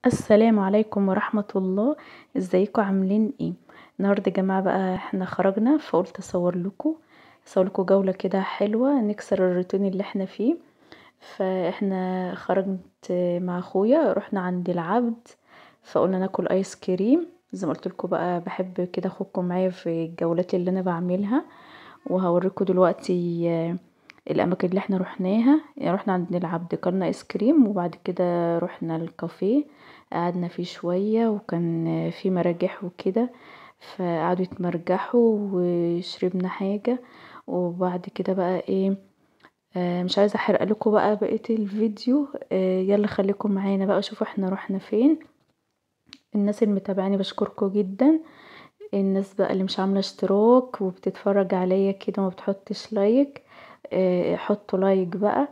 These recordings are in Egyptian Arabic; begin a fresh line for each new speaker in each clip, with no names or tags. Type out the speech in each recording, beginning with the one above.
السلام عليكم ورحمة الله ازيكم عاملين ايه النهارده يا جماعه بقى احنا خرجنا فقلت اصور لكم اصور لكم جوله كده حلوه نكسر الروتين اللي احنا فيه فاحنا خرجت مع اخويا رحنا عند العبد فقلنا ناكل ايس كريم زي ما قلتلكوا بقى بحب كده اخدكم معايا في الجولات اللي انا بعملها وهوريكم دلوقتي الاماكن اللي احنا رحناها يعني رحنا عند العبد كلنا ايس كريم وبعد كده رحنا الكافيه قعدنا فيه شويه وكان فيه مراجح وكده فقعدوا يتمرجحوا وشربنا حاجه وبعد كده بقى ايه مش عايزه احرقلكوا بقى بقيه الفيديو يلا خليكم معانا بقى شوفوا احنا رحنا فين الناس اللي متابعاني بشكركم جدا الناس بقى اللي مش عامله اشتراك وبتتفرج عليا كده وما بتحطش لايك حطوا لايك بقى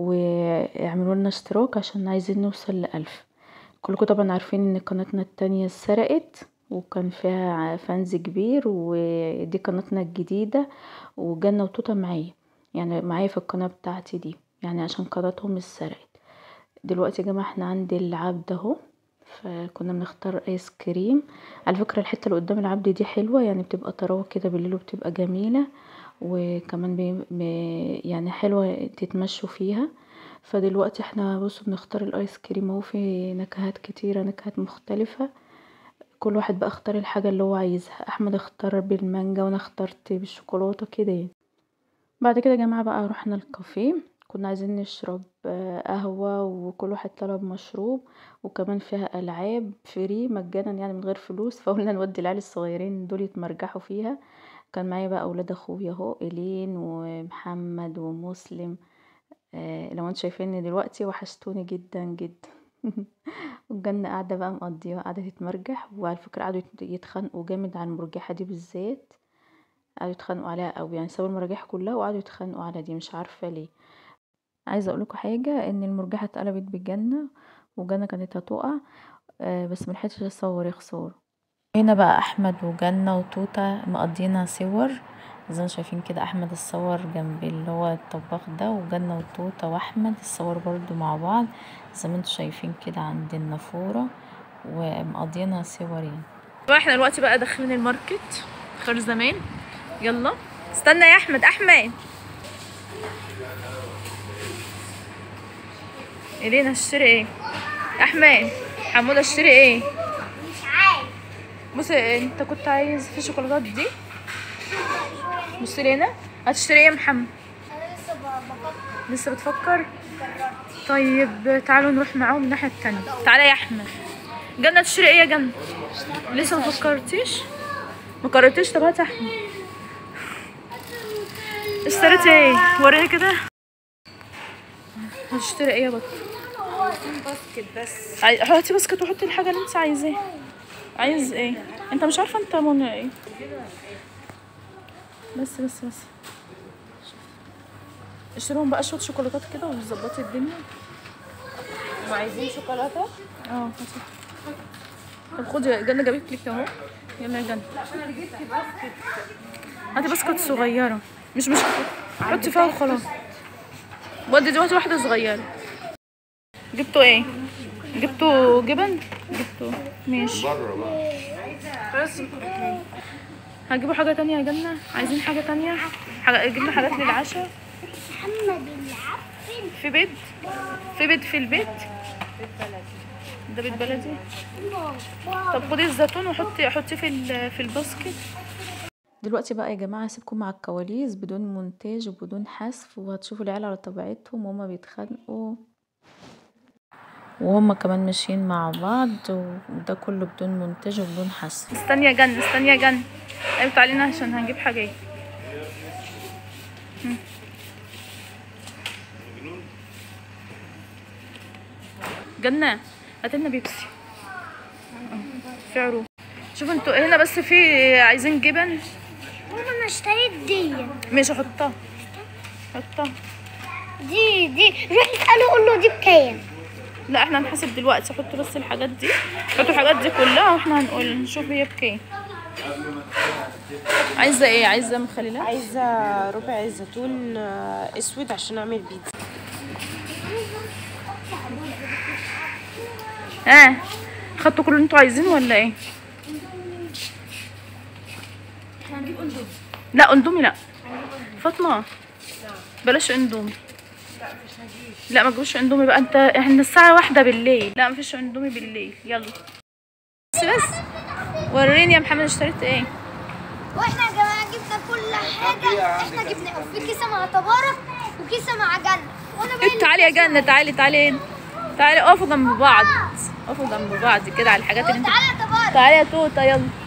واعملوا لنا اشتراك عشان عايزين نوصل لألف كلكم طبعا عارفين ان قناتنا التانية اتسرقت وكان فيها فانز كبير ودي قناتنا الجديدة وجنة وتوتة معايا يعني معايا في القناة بتاعتي دي يعني عشان قناتهم اتسرقت دلوقتي يا جماعة احنا عند العبد اهو فكنا بنختار ايس كريم على فكرة الحتة اللي قدام العبد دي حلوة يعني بتبقى طراوة كده بالليل وبتبقى جميلة وكمان بي بي يعني حلوة تتمشوا فيها فدلوقتي احنا بصوا بنختار الايس كريم اهو في نكهات كتيرة نكهات مختلفة كل واحد بقى اختار الحاجة اللي هو عايزها احمد اختار بالمانجا وانا اخترت بالشوكولاتة كده يعني بعد كده يا جماعة بقى رحنا الكافيه كنا عايزين نشرب قهوة وكل واحد طلب مشروب وكمان فيها ألعاب فري مجانا يعني من غير فلوس فقلنا نودي العيال الصغيرين دول يتمرجحوا فيها كان معايا بقى أولاد أخويا اهو إيلين ومحمد ومسلم آه لو انتوا شايفيني دلوقتي وحشتوني جدا جدا والجنة قاعدة بقى مقضيها قاعدة تتمرجح وعلى فكرة قعدوا يتخانقوا جامد على المرجحة دي بالذات قعدوا يتخانقوا عليها أوي يعني سابوا المراجح كلها وقعدوا يتخانقوا على دي مش عارفة ليه عايزة اقولكوا حاجة ان المرجحة اتقلبت بالجنة وجنة كانت هتقع آه بس ملحقتش اصور يا خسارة هنا بقى احمد وجنة وتوتة مقضينا صور زي ما شايفين كده احمد اتصور جنب اللي هو الطباخ ده وجنة وتوتة واحمد اتصور برضو مع بعض زي ما انتوا شايفين كده عند النافورة ومقضينا صور يعني
احنا دلوقتي بقى داخلين الماركت خير زمان يلا استنى يا احمد احمد ايدينا هتشتري ايه احمد حموده اشتري ايه
مش عارف
بص انت كنت عايز في شوكولاتات دي بص لي هنا هتشتري ايه يا محمد
انا لسه بفكر
لسه بتفكر
قررت
طيب تعالوا نروح معاهم الناحيه التانية تعالى يا احمد جنة تشتري ايه يا جنة لسه ما فكرتيش ما قررتيش طب هات يا احمد اشتريت ايه وريني كده هتشتري ايه يا بطل
باسكت بس
عاي- حطي باسكت وحطي الحاجه اللي انت عايزاها عايز ايه انت مش عارفه انت منى ايه بس بس بس اشتريهم بقى شويه شوكولاتات كده وظبطي الدنيا
وعايزين شوكولاته
اه هاتي طب خدي يا جنة جابت لك اهو يلا يا جنة هاتي باسكت صغيرة مش مش حطي فيها وخلاص ودي دلوقتي واحدة صغيرة جبتوا ايه؟ جبتوا جبن؟ جبتوا ماشي
بس
هجيبوا حاجة تانية يا جنة؟ عايزين حاجة تانية؟ حاجة جبنا حاجات للعشاء
محمد العب فين
في بيت؟ في بيت في البيت؟ ده بيت بلدي؟ طب خدي الزيتون وحطي حطيه في ال- في الباسكت
دلوقتي بقى يا جماعة هسيبكم مع الكواليس بدون مونتاج وبدون حذف وهتشوفوا العيال على طبيعتهم وهما بيتخانقوا وهما كمان ماشيين مع بعض وده كله بدون مونتاج وبدون حذف
استني يا جن استني يا جن قلبت علينا عشان هنجيب حاجات هم. جنة هات لنا بيبسي في عروض شوفوا انتوا هنا بس في عايزين جبن
ماما انا اشتريت دي
ماشي حطها حطها
دي دي روح اساله قول له دي بكام
لا احنا هنحاسب دلوقتي حطوا بس الحاجات دي حطوا الحاجات دي كلها واحنا هنقول نشوف هي بكام عايزه ايه عايزه مخللات
عايزة ربع زيتون آه، اسود عشان اعمل بيتزا
ها خدتوا كل اللي انتوا عايزينه ولا ايه لا اندومي لا فاطمه بلاش اندومي لا ما تجيبوش اندومي بقى انت احنا الساعه واحدة بالليل لا مفيش اندومي بالليل يلا بس بس وريني يا محمد اشتريت ايه
واحنا يا جماعه جبنا كل حاجه احنا جبنا في كيسه مع تبارك وكيسه مع جنة وانا باين
تعالي يا جنة تعالي تعالي هنا. تعالي اقفوا جنب بعض اقفوا جنب بعض كده على الحاجات اللي انت
تعالى يا تبارك
تعالي يا توته يلا